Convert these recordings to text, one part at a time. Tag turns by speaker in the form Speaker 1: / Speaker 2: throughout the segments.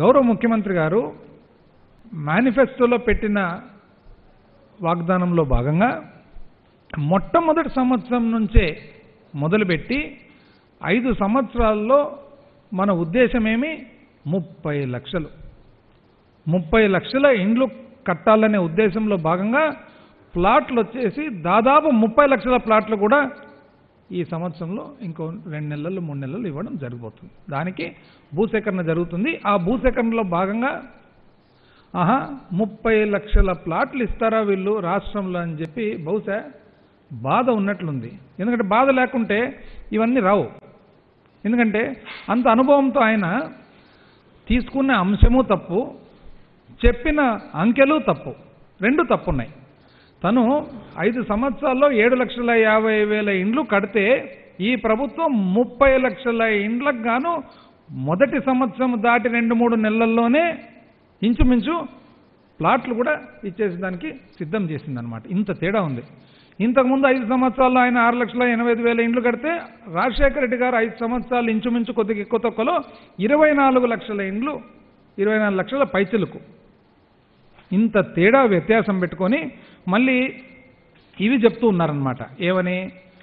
Speaker 1: గౌరవ ముఖ్యమంత్రి గారు మేనిఫెస్టోలో పెట్టిన వాగ్దానంలో భాగంగా మొట్టమొదటి సంవత్సరం నుంచే మొదలుపెట్టి ఐదు సంవత్సరాల్లో మన ఉద్దేశం ఏమి ముప్పై లక్షలు ముప్పై లక్షల ఇండ్లు కట్టాలనే ఉద్దేశంలో భాగంగా ప్లాట్లు వచ్చేసి దాదాపు ముప్పై లక్షల ప్లాట్లు కూడా ఈ సంవత్సరంలో ఇంకో రెండు నెలలు మూడు నెలలు ఇవ్వడం జరగబోతుంది దానికి భూసేకరణ జరుగుతుంది ఆ భూసేకరణలో భాగంగా ఆహా ముప్పై లక్షల ప్లాట్లు ఇస్తారా వీళ్ళు రాష్ట్రంలో అని చెప్పి బహుశా బాధ ఉన్నట్లుంది ఎందుకంటే బాధ లేకుంటే ఇవన్నీ రావు ఎందుకంటే అంత అనుభవంతో ఆయన తీసుకున్న అంశము తప్పు చెప్పిన అంకెలు తప్పు రెండు తప్పున్నాయి తను ఐదు సంవత్సరాల్లో ఏడు లక్షల యాభై వేల ఇండ్లు కడితే ఈ ప్రభుత్వం ముప్పై లక్షల ఇండ్లకు గాను మొదటి సంవత్సరం దాటి రెండు మూడు నెలల్లోనే ఇంచుమించు ప్లాట్లు కూడా ఇచ్చేసేదానికి సిద్ధం చేసిందనమాట ఇంత తేడా ఉంది ఇంతకుముందు ఐదు సంవత్సరాల్లో ఆయన ఆరు లక్షల ఎనభై ఐదు వేల ఇండ్లు కడితే రాజశేఖర రెడ్డి గారు ఐదు సంవత్సరాలు ఇంచుమించు కొద్దిగా ఎక్కువ తక్కువలో ఇరవై నాలుగు లక్షల ఇండ్లు ఇరవై నాలుగు లక్షల పైచలకు ఇంత తేడా వ్యత్యాసం పెట్టుకొని మళ్ళీ ఇవి చెప్తూ ఉన్నారనమాట ఏమని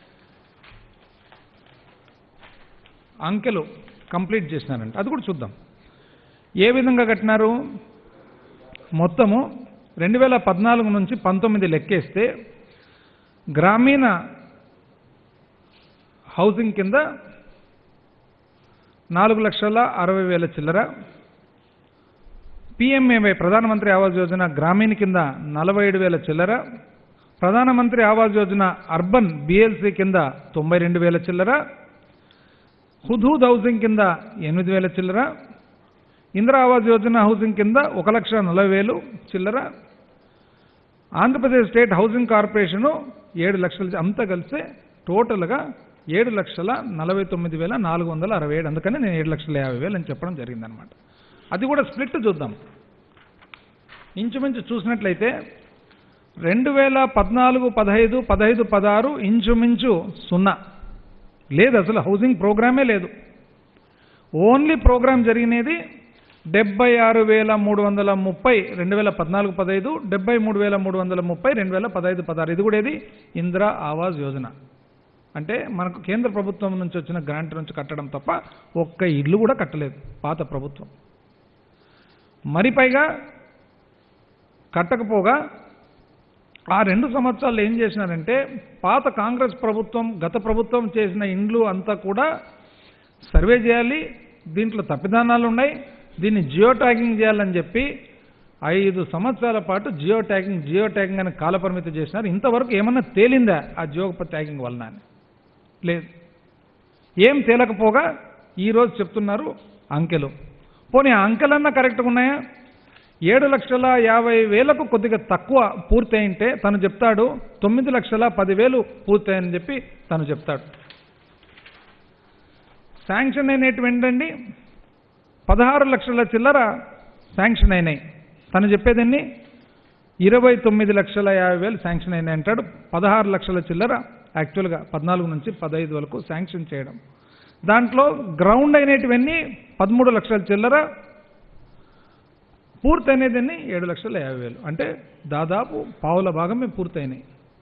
Speaker 1: అంకెలు కంప్లీట్ చేసినారంట అది కూడా చూద్దాం ఏ విధంగా కట్టినారు మొత్తము రెండు వేల పద్నాలుగు నుంచి పంతొమ్మిది లెక్కేస్తే గ్రామీణ హౌసింగ్ కింద నాలుగు లక్షల అరవై వేల చిల్లర పిఎంఏవై ప్రధానమంత్రి ఆవాస్ యోజన గ్రామీణ కింద నలభై ఏడు వేల చిల్లర ప్రధానమంత్రి ఆవాస్ యోజన అర్బన్ బిఎల్సి కింద తొంభై రెండు వేల చిల్లర హుదూద్ హౌసింగ్ కింద ఎనిమిది వేల చిల్లర ఇందిరా ఆవాస్ యోజన హౌసింగ్ కింద ఒక లక్ష నలభై వేలు చిల్లర ఆంధ్రప్రదేశ్ స్టేట్ హౌసింగ్ కార్పొరేషను ఏడు లక్షలు అంతా కలిస్తే టోటల్గా ఏడు లక్షల నలభై తొమ్మిది వేల నాలుగు వందల అరవై ఏడు అందుకని నేను ఏడు లక్షల యాభై వేలు అని చెప్పడం జరిగిందనమాట అది కూడా స్ప్లిట్ చూద్దాం ఇంచుమించు చూసినట్లయితే రెండు వేల పద్నాలుగు పదహైదు పదహైదు పదహారు ఇంచుమించు సున్నా లేదు అసలు హౌసింగ్ ప్రోగ్రామే లేదు ఓన్లీ ప్రోగ్రామ్ జరిగినది డెబ్బై ఆరు వేల మూడు వందల ముప్పై రెండు వేల పద్నాలుగు పదహైదు డెబ్బై మూడు వేల మూడు వందల ముప్పై రెండు వేల పదహైదు పదహారు ఇది కూడా ఏది ఇందిరా ఆవాస్ యోజన అంటే మనకు కేంద్ర ప్రభుత్వం నుంచి వచ్చిన గ్రాంట్ నుంచి కట్టడం తప్ప ఒక్క ఇల్లు కూడా కట్టలేదు పాత ప్రభుత్వం మరి పైగా కట్టకపోగా ఆ రెండు సంవత్సరాలు ఏం చేసినారంటే పాత కాంగ్రెస్ ప్రభుత్వం గత ప్రభుత్వం చేసిన ఇండ్లు అంతా కూడా సర్వే చేయాలి దీంట్లో తప్పిదానాలు ఉన్నాయి దీన్ని జియో ట్యాగింగ్ చేయాలని చెప్పి ఐదు సంవత్సరాల పాటు జియో ట్యాగింగ్ జియో ట్యాగింగ్ అని కాలపరిమితి చేసినారు ఇంతవరకు ఏమన్నా తేలిందా ఆ జియో ట్యాగింగ్ వలన అని లేదు ఏం తేలకపోగా ఈరోజు చెప్తున్నారు అంకెలు పోనీ ఆ అంకెలన్నా కరెక్ట్గా ఉన్నాయా ఏడు లక్షల యాభై వేలకు కొద్దిగా తక్కువ పూర్తయింటే తను చెప్తాడు తొమ్మిది లక్షల పదివేలు పూర్తయిందని చెప్పి తను చెప్తాడు శాంక్షన్ అయినటువంటివండి పదహారు లక్షల చిల్లర శాంక్షన్ అయినాయి తను చెప్పేదాన్ని ఇరవై తొమ్మిది లక్షల యాభై వేలు శాంక్షన్ అయినాయి అంటాడు పదహారు లక్షల చిల్లర యాక్చువల్గా పద్నాలుగు నుంచి పదహైదు వరకు శాంక్షన్ చేయడం దాంట్లో గ్రౌండ్ అయినటువన్నీ పదమూడు లక్షల చిల్లర పూర్తయినదని ఏడు లక్షల యాభై వేలు అంటే దాదాపు పావుల భాగమే పూర్తయినాయి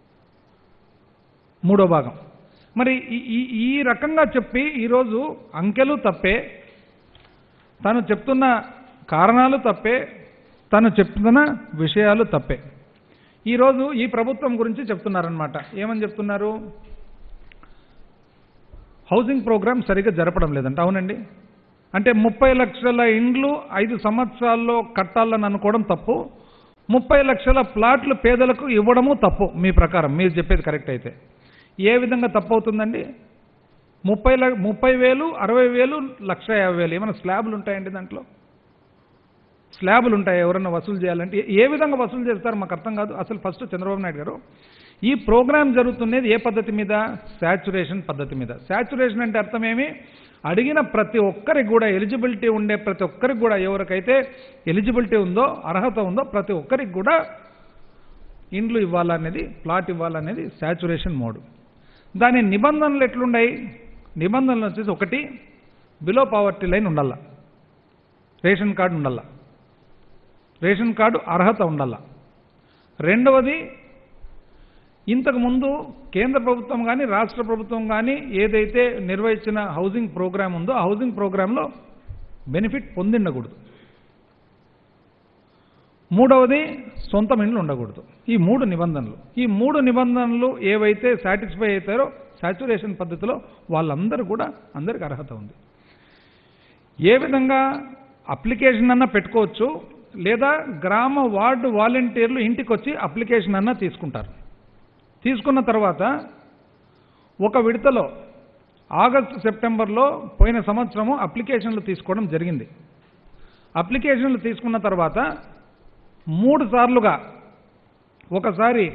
Speaker 1: మూడో భాగం మరి ఈ ఈ- ఈ రకంగా చెప్పి ఈరోజు అంకెలు తప్పే తను చెప్తున్న కారణాలు తప్పే తను చెప్తున్న విషయాలు తప్పే ఈరోజు ఈ ప్రభుత్వం గురించి చెప్తున్నారనమాట ఏమని చెప్తున్నారు హౌసింగ్ ప్రోగ్రామ్ సరిగ్గా జరపడం లేదంట అవునండి అంటే ముప్పై లక్షల ఇండ్లు ఐదు సంవత్సరాల్లో కట్టాలని అనుకోవడం తప్పు ముప్పై లక్షల ప్లాట్లు పేదలకు ఇవ్వడము తప్పు మీ ప్రకారం మీరు చెప్పేది కరెక్ట్ అయితే ఏ విధంగా తప్పు అవుతుందండి ముప్పై ల ముప్పై వేలు అరవై వేలు లక్ష యాభై వేలు ఏమైనా స్లాబులు ఉంటాయండి దాంట్లో స్లాబులు ఉంటాయి ఎవరన్నా వసూలు చేయాలంటే ఏ- ఏ విధంగా వసూలు చేస్తారు మాకు అర్థం కాదు అసలు ఫస్ట్ చంద్రబాబు నాయుడు గారు ఈ ప్రోగ్రామ్ జరుగుతున్నది ఏ పద్ధతి మీద శాచురేషన్ పద్ధతి మీద శాచురేషన్ అంటే అర్థం ఏమి అడిగిన ప్రతి ఒక్కరికి కూడా ఎలిజిబిలిటీ ఉండే ప్రతి ఒక్కరికి కూడా ఎవరికైతే ఎలిజిబిలిటీ ఉందో అర్హత ఉందో ప్రతి ఒక్కరికి కూడా ఇండ్లు ఇవ్వాలనేది ప్లాట్ ఇవ్వాలనేది శాచురేషన్ మోడ్ దాని నిబంధనలు ఎట్లున్నాయి నిబంధనలు వచ్చేసి ఒకటి బిలో పావర్టీ లైన్ ఉండాల రేషన్ కార్డు ఉండాల రేషన్ కార్డు అర్హత ఉండాల రెండవది ఇంతకుముందు కేంద్ర ప్రభుత్వం కానీ రాష్ట్ర ప్రభుత్వం కానీ ఏదైతే నిర్వహించిన హౌసింగ్ ప్రోగ్రామ్ ఉందో ఆ హౌసింగ్ ప్రోగ్రాంలో బెనిఫిట్ పొందిండకూడదు మూడవది సొంతం ఇండ్లు ఉండకూడదు ఈ మూడు నిబంధనలు ఈ మూడు నిబంధనలు ఏవైతే సాటిస్ఫై అవుతారో సాచురేషన్ పద్ధతిలో వాళ్ళందరూ కూడా అందరికి అర్హత ఉంది ఏ విధంగా అప్లికేషన్ అన్న పెట్టుకోవచ్చు లేదా గ్రామ వార్డు వాలంటీర్లు ఇంటికి వచ్చి అప్లికేషన్ అన్న తీసుకుంటారు తీసుకున్న తర్వాత ఒక విడతలో ఆగస్టు సెప్టెంబర్లో పోయిన సంవత్సరము అప్లికేషన్లు తీసుకోవడం జరిగింది అప్లికేషన్లు తీసుకున్న తర్వాత మూడు సార్లుగా ఒకసారి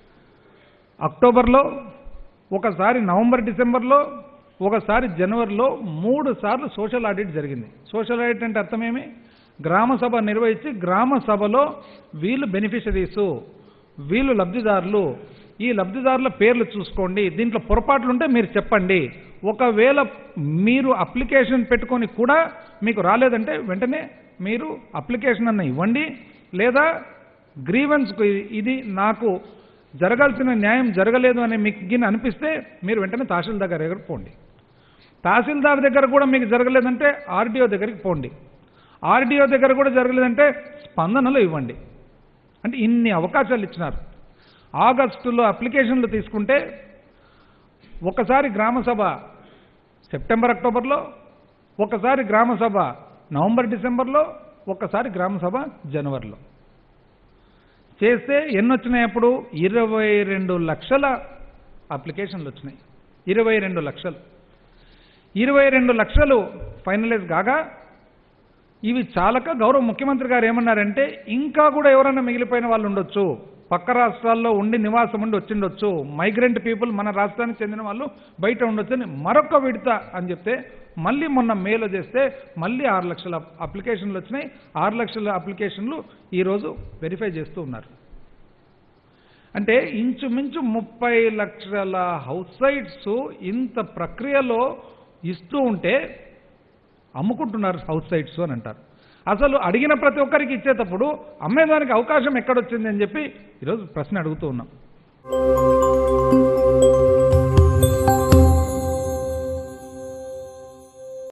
Speaker 1: అక్టోబర్లో ఒకసారి నవంబర్ డిసెంబర్లో ఒకసారి జనవరిలో మూడు సార్లు సోషల్ ఆడిట్ జరిగింది సోషల్ ఆడిట్ అంటే అర్థమేమి గ్రామ సభ నిర్వహించి గ్రామ సభలో వీళ్ళు బెనిఫిషరీసు వీళ్ళు లబ్ధిదారులు ఈ లబ్ధిదారుల పేర్లు చూసుకోండి దీంట్లో పొరపాట్లు ఉంటే మీరు చెప్పండి ఒకవేళ మీరు అప్లికేషన్ పెట్టుకొని కూడా మీకు రాలేదంటే వెంటనే మీరు అప్లికేషన్ అన్న ఇవ్వండి లేదా గ్రీవెన్స్కు ఇది నాకు జరగాల్సిన న్యాయం జరగలేదు అని మీకు గిన్నె అనిపిస్తే మీరు వెంటనే తహసీల్దార్ దగ్గర పోండి తహసీల్దార్ దగ్గర కూడా మీకు జరగలేదంటే ఆర్డీఓ దగ్గరికి పోండి ఆర్డీఓ దగ్గర కూడా జరగలేదంటే స్పందనలో ఇవ్వండి అంటే ఇన్ని అవకాశాలు ఇచ్చినారు ఆగస్టులో అప్లికేషన్లు తీసుకుంటే ఒకసారి గ్రామసభ సెప్టెంబర్ అక్టోబర్లో ఒకసారి గ్రామసభ నవంబర్ డిసెంబర్లో ఒకసారి గ్రామసభ జనవరిలో చేస్తే ఎన్ని వచ్చినాయి అప్పుడు ఇరవై రెండు లక్షల అప్లికేషన్లు వచ్చినాయి ఇరవై రెండు లక్షలు ఇరవై రెండు లక్షలు ఫైనలైజ్ కాగా ఇవి చాలక గౌరవ ముఖ్యమంత్రి గారు ఏమన్నారంటే ఇంకా కూడా ఎవరైనా మిగిలిపోయిన వాళ్ళు ఉండొచ్చు పక్క రాష్ట్రాల్లో ఉండి నివాసం ఉండి వచ్చిండొచ్చు మైగ్రెంట్ పీపుల్ మన రాష్ట్రానికి చెందిన వాళ్ళు బయట ఉండొచ్చు అని మరొక విడత అని చెప్తే మళ్ళీ మొన్న మేలో చేస్తే మళ్ళీ ఆరు లక్షల అప్లికేషన్లు వచ్చినాయి ఆరు లక్షల అప్లికేషన్లు ఈరోజు వెరిఫై చేస్తూ ఉన్నారు అంటే ఇంచుమించు ముప్పై లక్షల హౌస్ సైట్స్ ఇంత ప్రక్రియలో ఇస్తూ ఉంటే అమ్ముకుంటున్నారు హౌస్ సైట్స్ అని అంటారు అసలు అడిగిన ప్రతి ఒక్కరికి ఇచ్చేటప్పుడు అమ్మేదానికి అవకాశం ఎక్కడొచ్చింది అని చెప్పి ఈరోజు ప్రశ్న అడుగుతూ ఉన్నాం